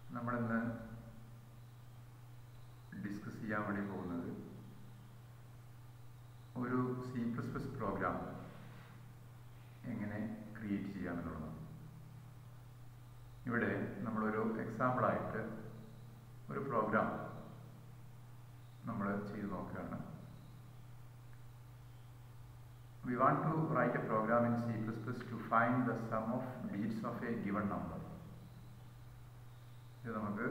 നമ്മളിന്ന് ഡിസ്കസ് ചെയ്യാൻ വേണ്ടി പോകുന്നത് ഒരു സി പ്ലസ് പ്ലസ് പ്രോഗ്രാം എങ്ങനെ ക്രിയേറ്റ് ചെയ്യാമെന്നുള്ളതാണ് ഇവിടെ നമ്മളൊരു എക്സാമ്പിളായിട്ട് ഒരു പ്രോഗ്രാം നമ്മൾ ചെയ്ത് നോക്കുകയാണ് we want to write a program in C++ to find the sum of digits of a given number. ഇത് നമുക്ക്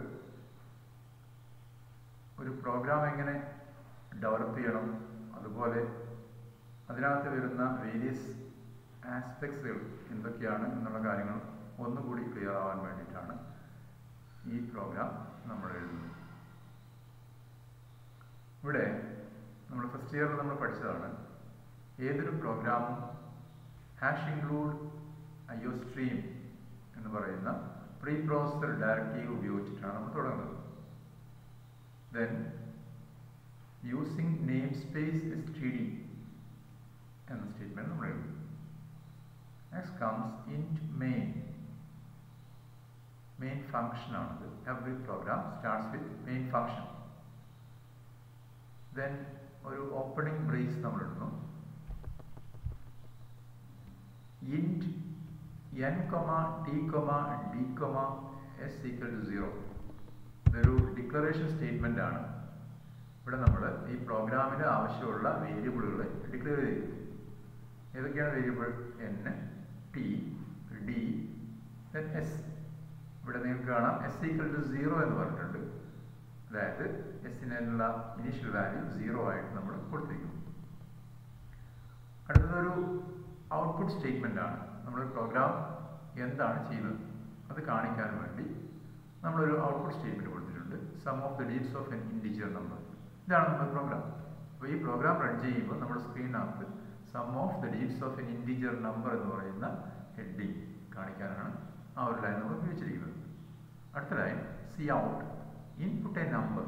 ഒരു പ്രോഗ്രാം എങ്ങനെ ഡെവലപ്പ് ചെയ്യണം അതുപോലെ അതിനകത്ത് വരുന്ന വേരിയസ് ആസ്പെക്ട്സുകൾ എന്തൊക്കെയാണ് എന്നുള്ള കാര്യങ്ങൾ ഒന്നുകൂടി ക്ലിയർ ആവാൻ വേണ്ടിയിട്ടാണ് ഈ പ്രോഗ്രാം നമ്മൾ എഴുതുന്നത് ഇവിടെ നമ്മൾ ഫസ്റ്റ് ഇയറിൽ നമ്മൾ പഠിച്ചതാണ് ഏതൊരു പ്രോഗ്രാമും ഹാഷ് ഇൻക്ലൂഡ് അയ്യോ സ്ട്രീം എന്ന് പറയുന്ന പ്രീ പ്രോസസർ ഡയറക്റ്റീവ് ഉപയോഗിച്ചിട്ടാണ് നമ്മൾ തുടങ്ങുന്നത് then using name space S T D എന്ന സ്റ്റേറ്റ്മെന്റ് നമ്മൾ എഴുതും next comes int main main function ആണത് every program starts with main function then ഒരു ഓപ്പണിംഗ് ബ്രേസ് നമ്മൾ ഇടുന്നു int n, t, d, s equal to 0 ഇതൊരു ഡിക്ലറേഷൻ സ്റ്റേറ്റ്മെന്റ് ആണ് ഇവിടെ നമ്മൾ ഈ പ്രോഗ്രാമിന് ആവശ്യമുള്ള വേരിയബിളുകൾ ഡിക്ലെയർ ചെയ്തിരിക്കും ഏതൊക്കെയാണ് variable N T D S ഇവിടെ നിങ്ങൾക്ക് കാണാം എസ് ഈക്വൽ ടു സീറോ എന്ന് പറഞ്ഞിട്ടുണ്ട് അതായത് എസിനുള്ള ഇനീഷ്യൽ വാല്യൂ സീറോ ആയിട്ട് നമ്മൾ കൊടുത്തിരിക്കുന്നു അടുത്തതൊരു ഔട്ട്പുട്ട് സ്റ്റേറ്റ്മെന്റ് ആണ് നമ്മൾ പ്രോഗ്രാം എന്താണ് ചെയ്യുന്നത് അത് കാണിക്കാൻ വേണ്ടി നമ്മളൊരു ഔട്ട്പുട്ട് സ്റ്റേറ്റ്മെന്റ് കൊടുത്തിട്ടുണ്ട് sum of the digits of N integer number ഇതാണ് നമ്മുടെ പ്രോഗ്രാം അപ്പോൾ ഈ പ്രോഗ്രാം റൺ ചെയ്യുമ്പോൾ നമ്മുടെ സ്ക്രീനകത്ത് sum of the digits of N integer number എന്ന് പറയുന്ന ഹെഡിങ് കാണിക്കാനാണ് ആ ഒരു ലൈൻ നമ്മൾ ഉപയോഗിച്ചിരിക്കുന്നത് അടുത്ത line C out input a number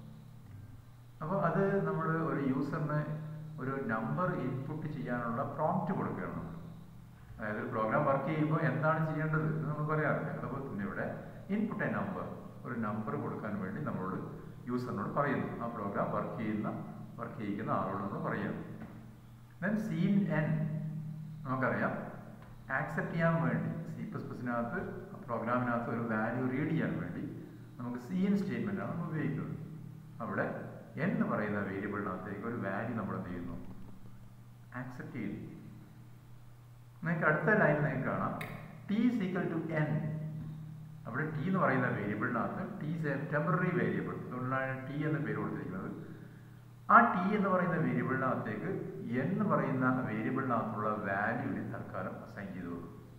അപ്പോൾ അത് നമ്മൾ ഒരു യൂസറിന് ഒരു നമ്പർ ഇൻപുട്ട് ചെയ്യാനുള്ള പ്രോംപ്റ്റ് കൊടുക്കുകയാണ് നമ്മൾ അതായത് ഒരു പ്രോഗ്രാം വർക്ക് ചെയ്യുമ്പോൾ എന്താണ് ചെയ്യേണ്ടത് എന്ന് നമുക്ക് പറയാറില്ല അതുപോലെ തന്നെ ഇവിടെ ഇൻപുട്ട് എ നമ്പർ ഒരു നമ്പർ കൊടുക്കാൻ വേണ്ടി നമ്മളോട് യൂസറിനോട് പറയുന്നു ആ പ്രോഗ്രാം വർക്ക് ചെയ്യുന്ന വർക്ക് ചെയ്യിക്കുന്ന ആളോട് നമ്മൾ പറയുന്നു ദെൻ സീൻ എൻ നമുക്കറിയാം ആക്സെപ്റ്റ് ചെയ്യാൻ വേണ്ടി സി പ്ലസ് പ്ലസിനകത്ത് പ്രോഗ്രാമിനകത്ത് ഒരു വാല്യൂ റീഡ് ചെയ്യാൻ വേണ്ടി നമുക്ക് സി എൻ സ്റ്റേറ്റ്മെന്റ് ആണ് നമ്മൾ ഉപയോഗിക്കുന്നത് അവിടെ എന്ന് പറയുന്ന വേരിയബിളിനകത്തേക്ക് ഒരു വാല്യൂ നമ്മൾ എന്ത് ചെയ്യുന്നു ആക്സെപ്റ്റ് ചെയ്യുന്നു നിങ്ങൾക്ക് അടുത്ത ലൈൻ നിങ്ങൾക്ക് കാണാം ടി ഈക്വൽ ടു എൻ അവിടെ ടി എന്ന് പറയുന്ന വേരിയബിളിനകത്ത് T is a temporary variable അതുകൊണ്ടാണ് ടി എന്ന പേര് കൊടുത്തിരിക്കുന്നത് ആ ടി എന്ന് പറയുന്ന വേരിയബിളിനകത്തേക്ക് എന്ന് പറയുന്ന വേരിയബിളിനകത്തുള്ള വാല്യൂവിന് തൽക്കാലം അസൈൻ ചെയ്തു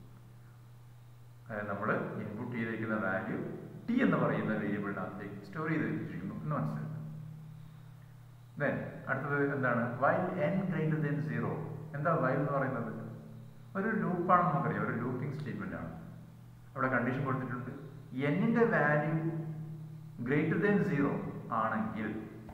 അതായത് നമ്മൾ ഇൻപുട്ട് ചെയ്തിരിക്കുന്ന വാല്യൂ ടി എന്ന് പറയുന്ന വേരിയബിളിനകത്തേക്ക് സ്റ്റോർ ചെയ്ത് വെച്ചിരിക്കുന്നു എന്ന് മനസ്സിലാക്കുക ദെൻ അടുത്തത് എന്താണ് while N greater than zero എന്താ വൈൽ എന്ന് പറയുന്നത് ഒരു ലൂപ്പാണെന്ന് നമുക്കറിയാം ഒരു ലൂപ്പിംഗ് സ്റ്റേറ്റ്മെന്റ് ആണ് അവിടെ കണ്ടീഷൻ കൊടുത്തിട്ടുണ്ട് എന്നിന്റെ വാല്യൂ ഗ്രേറ്റർ ദെൻ സീറോ ആണെങ്കിൽ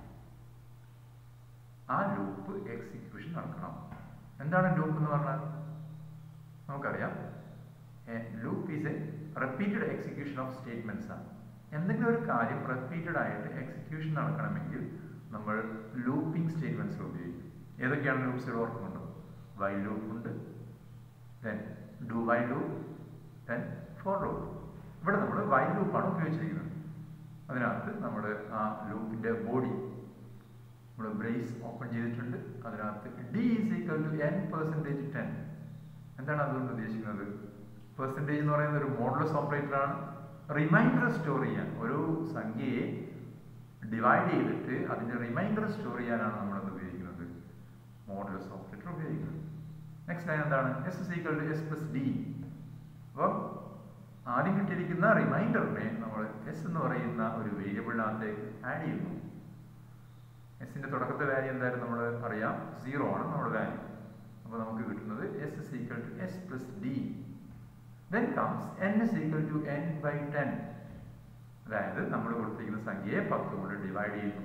ആ ലൂപ്പ് എക്സിക്യൂഷൻ നടക്കണം എന്താണ് ലൂപ്പ് എന്ന് പറഞ്ഞാൽ നമുക്കറിയാം loop is a repeated execution of statements ആണ് എന്തെങ്കിലും ഒരു കാര്യം റിപ്പീറ്റഡ് ആയിട്ട് എക്സിക്യൂഷൻ നടക്കണമെങ്കിൽ നമ്മൾ ലൂപ്പിംഗ് സ്റ്റേറ്റ്മെന്റ്സ് ഉപയോഗിക്കും ഏതൊക്കെയാണ് ലൂപ്സ് ഓർക്കുന്നുണ്ടോ വൈ ലൂപ്പ് ഉണ്ട് then do while loop then for loop ഇവിടെ നമ്മൾ വൈ ലൂപ്പാണ് ഉപയോഗിച്ചിരിക്കുന്നത് അതിനകത്ത് നമ്മൾ ആ ലൂപ്പിന്റെ ബോഡി നമ്മൾ ബ്രേസ് ഓപ്പൺ ചെയ്തിട്ടുണ്ട് അതിനകത്ത് D is equal to N percentage ten എന്താണ് അതുകൊണ്ട് ഉദ്ദേശിക്കുന്നത് പെർസെൻറ്റേജ് എന്ന് പറയുന്ന ഒരു മോഡലസ് ഓപ്പറേറ്റർ ആണ് റിമൈൻഡർ സ്റ്റോർ ചെയ്യാൻ ഒരു സംഖ്യയെ ഡിവൈഡ് ചെയ്തിട്ട് അതിന്റെ റിമൈൻഡർ സ്റ്റോർ ചെയ്യാനാണ് നമ്മൾ അത് ഉപയോഗിക്കുന്നത് മോഡലസ് ഓപ്പറേറ്റർ ഉപയോഗിക്കുന്നത് നെക്സ്റ്റ് ലൈൻ എന്താണ് S is equal to S plus D അപ്പം ആദ്യം കിട്ടിയിരിക്കുന്ന റിമൈൻഡറിനെ നമ്മൾ എസ് എന്ന് പറയുന്ന ഒരു വേരിയബിളിനകത്തേക്ക് ആഡ് ചെയ്യുന്നു എസിന്റെ തുടക്കത്തെ വാല്യൂ എന്തായാലും നമ്മൾ അറിയാം സീറോ ആണ് നമ്മുടെ വാല്യൂ അപ്പോൾ നമുക്ക് കിട്ടുന്നത് S is equal to S plus D then comes N is equal to N by ten അതായത് നമ്മൾ കൊടുത്തിരിക്കുന്ന സംഖ്യയെ പത്ത് കൊണ്ട് ഡിവൈഡ് ചെയ്യുന്നു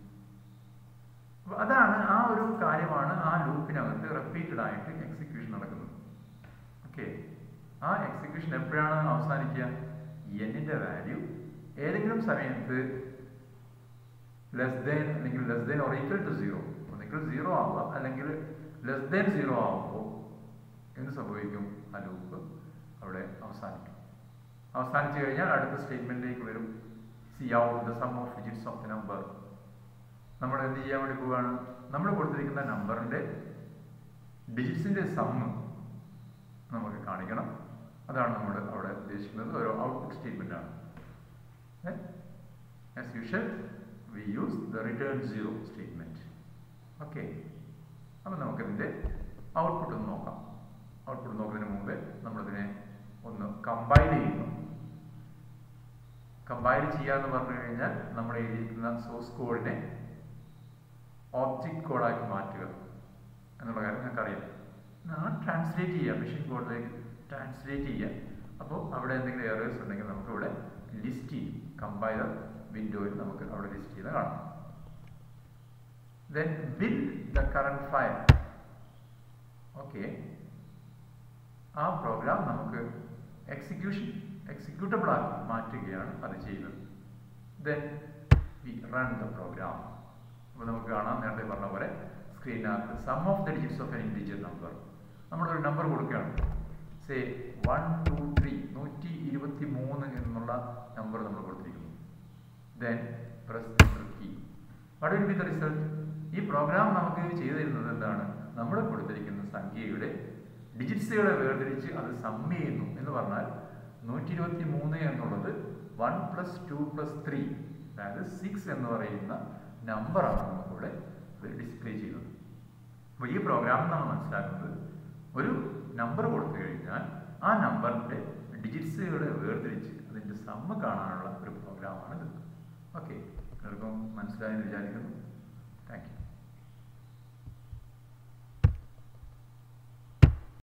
അതാണ് ആ ഒരു കാര്യമാണ് ആ ലൂപ്പിനകത്ത് റിപ്പീറ്റഡ് ആയിട്ട് എക്സിക്യൂഷൻ നടക്കുന്നത് ഓക്കെ ആ എക്സിക്യൂഷൻ എപ്പോഴാണ് അവസാനിക്കുക എന്നിന്റെ വാല്യൂ ഏതെങ്കിലും സമയത്ത് ലെസ് ദാൻ അല്ലെങ്കിൽ less than or equal to zero ഒന്നിക്കൽ സീറോ ആവാം അല്ലെങ്കിൽ ലെസ് ദാൻ സീറോ ആവുമ്പോൾ എന്ത് സംഭവിക്കും ആ ലൂപ്പ് അവിടെ അവസാനിക്കും അവസാനിച്ചു കഴിഞ്ഞാൽ അടുത്ത സ്റ്റേറ്റ്മെന്റിലേക്ക് വരും C out the sum of digits of the number നമ്മൾ എന്ത് ചെയ്യാൻ വേണ്ടി പോവുകയാണ് നമ്മൾ കൊടുത്തിരിക്കുന്ന നമ്പറിന്റെ ഡിജിറ്റ്സിന്റെ സമ്മ് നമുക്ക് കാണിക്കണം അതാണ് നമ്മൾ അവിടെ ഉദ്ദേശിക്കുന്നത് ഒരു ഔട്ട്പുട്ട് സ്റ്റേറ്റ്മെന്റ് ആണ് as usual we use the return zero statement okay അപ്പം നമുക്കിതിൻ്റെ ഔട്ട്പുട്ട് ഒന്ന് നോക്കാം ഔട്ട്പുട്ട് നോക്കുന്നതിന് മുമ്പേ നമ്മളിതിനെ ഒന്ന് കമ്പൈൽ ചെയ്യുന്നു കമ്പൈൽ ചെയ്യാന്ന് പറഞ്ഞു കഴിഞ്ഞാൽ നമ്മൾ എഴുതിയിരിക്കുന്ന സോഴ്സ് കോഡിനെ ഓബ്ജക്റ്റ് കോഡാക്കി മാറ്റുക എന്നുള്ള കാര്യം ഞങ്ങൾക്കറിയാം നമ്മൾ ട്രാൻസ്ലേറ്റ് ചെയ്യുക മെഷീൻ കോഡിലേക്ക് ട്രാൻസ്ലേറ്റ് ചെയ്യുക അപ്പോൾ അവിടെ എന്തെങ്കിലും എറേഴ്സ് ഉണ്ടെങ്കിൽ നമുക്ക് ഇവിടെ ലിസ്റ്റ് ചെയ്യും കമ്പൈലർ വിൻഡോയിൽ നമുക്ക് അവിടെ ലിസ്റ്റ് ചെയ്ത് കാണാം then build the current file okay ആ പ്രോഗ്രാം നമുക്ക് എക്സിക്യൂഷൻ എക്സിക്യൂട്ടബിൾ ആക്കി മാറ്റുകയാണ് അത് ചെയ്യുന്നത് then we run the program അപ്പോൾ നമുക്ക് കാണാം നേരത്തെ പറഞ്ഞ പോലെ സ്ക്രീനകത്ത് sum of the digits of N integer number നമ്മളൊരു നമ്പർ കൊടുക്കുകയാണ് സേ വൺ ടു ത്രീ നൂറ്റി ഇരുപത്തി മൂന്ന് എന്നുള്ള നമ്പർ നമ്മൾ കൊടുത്തിരിക്കുന്നു then press key what will be the result ഈ പ്രോഗ്രാം നമുക്ക് ചെയ്തു തരുന്നത് എന്താണ് നമ്മൾ കൊടുത്തിരിക്കുന്ന സംഖ്യയുടെ ഡിജിറ്റ്സുകളെ വേർതിരിച്ച് അത് സം ചെയ്യുന്നു എന്ന് പറഞ്ഞാൽ നൂറ്റി ഇരുപത്തി മൂന്ന് എന്നുള്ളത് one plus two plus three അതായത് സിക്സ് എന്ന് പറയുന്ന നമ്പറാണ് നമുക്കിവിടെ ഇത് ഡിസ്പ്ലേ ചെയ്യുന്നത് അപ്പോൾ ഈ പ്രോഗ്രാം നമ്മൾ മനസ്സിലാക്കുന്നത് ഒരു നമ്പർ കൊടുത്തു കഴിഞ്ഞാൽ ആ നമ്പറിൻ്റെ ഡിജിറ്റ്സുകളെ വേർതിരിച്ച് അതിൻ്റെ സമ്മ് കാണാനുള്ള ഒരു പ്രോഗ്രാമാണിത് ഓക്കെ എല്ലാവർക്കും മനസ്സിലായെന്ന് വിചാരിക്കുന്നു താങ്ക് യു